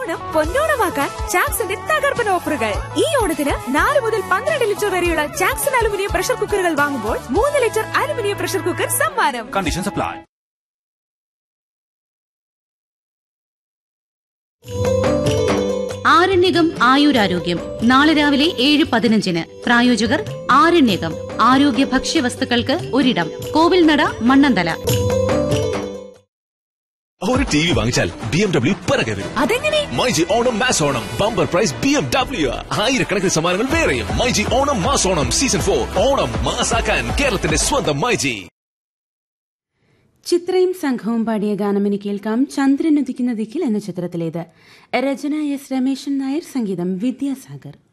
ഓണം പൊന്നോണമാക്കാൻ ചാക്സിന്റെ തകർപ്പൻ ഓഫറുകൾ ഈ ഓണത്തിന് നാല് മുതൽ പന്ത്രണ്ട് ലിറ്റർ വരെയുള്ള ചാക്സൺ അലുമിനിയം പ്രഷർ കുക്കറുകൾ വാങ്ങുമ്പോൾ മൂന്ന് ലിറ്റർ അലുമിനിയം പ്രഷർ കുക്കർ സമ്മാനം Conditions apply. ആരണ്യകം ആയുരാരോഗ്യം നാളെ രാവിലെ ഏഴ് പതിനഞ്ചിന് പ്രായോജകർ ആരണ്യകം ആരോഗ്യ ഭക്ഷ്യവസ്തുക്കൾക്ക് ഒരിടം കോവിൽനട മണ്ണന്തല ഒരു ടി വി വാങ്ങിച്ചാൽ ബി എം ഡബ്ല്യു പിറകെ വരും അതെങ്ങനെ myG Onam mass Onam bumper prize B M W ആയിരക്കണക്കിന് സമ്മാനങ്ങൾ വേറെയും myG Onam mass Onam season for Onam മാസാക്കാൻ കേരളത്തിന്റെ സ്വന്തം മൈജി ചിത്രയും സംഘവും പാടിയ ഗാനം ഇനി കേൾക്കാം ചന്ദ്രൻ ഉദിക്കുന്ന ദിക്കിൽ എന്ന ചിത്രത്തിലേത് രചന എസ് രമേശൻ നായർ സംഗീതം വിദ്യാസാഗർ